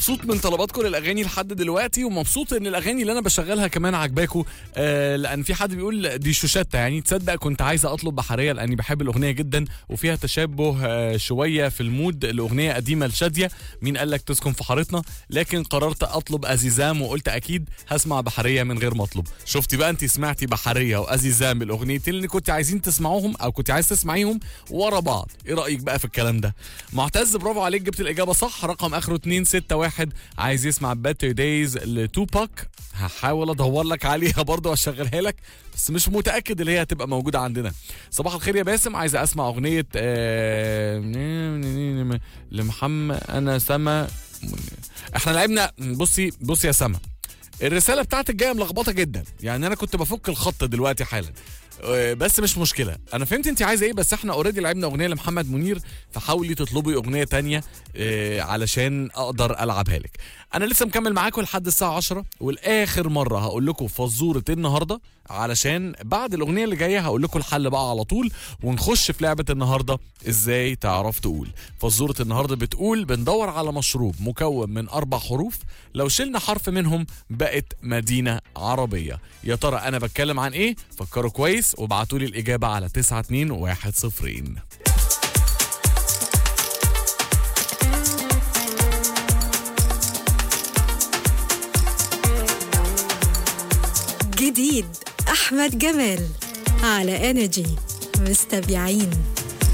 مبسوط من طلباتكم للاغاني لحد دلوقتي ومبسوط ان الاغاني اللي انا بشغلها كمان عجباكم آه لان في حد بيقول دي شوشته يعني تصدق كنت عايزه اطلب بحريه لاني بحب الاغنيه جدا وفيها تشابه آه شويه في المود الاغنيه قديمه لشاديه مين قال لك تسكن في حارتنا لكن قررت اطلب ازيزام وقلت اكيد هسمع بحريه من غير ما اطلب شفتي بقى انت سمعتي بحريه وازيزام الاغنيتين اللي كنت عايزين تسمعوهم او كنت عايز تسمعيهم ورا بعض ايه رايك بقى في الكلام ده معتز برافو عليك جبت الاجابه صح رقم اخره 261 عايز يسمع باتر دايز لتوباك هحاول ادور لك عليها برضه واشغلها لك بس مش متاكد اللي هي هتبقى موجوده عندنا صباح الخير يا باسم عايز اسمع اغنيه آه، لمحمد انا سما احنا لعبنا بصي بصي يا سما الرساله بتاعتك جايه ملخبطه جدا يعني انا كنت بفك الخط دلوقتي حالا آه، بس مش مشكله انا فهمت انت عايزه ايه بس احنا اوريدي لعبنا اغنيه لمحمد منير فحاولي تطلبي اغنيه تانية آه، علشان اقدر العبها لك انا لسه مكمل معاكم لحد الساعه 10 والاخر مره هقول لكم فزوره النهارده علشان بعد الاغنيه اللي جايه هقول لكم الحل بقى على طول ونخش في لعبه النهارده ازاي تعرف تقول فزوره النهارده بتقول بندور على مشروب مكون من اربع حروف لو شلنا حرف منهم بقت مدينه عربيه يا ترى انا بتكلم عن ايه فكروا كويس وابعتوا لي الاجابه على 921 جديد أحمد جمال على انرجي مستبيعين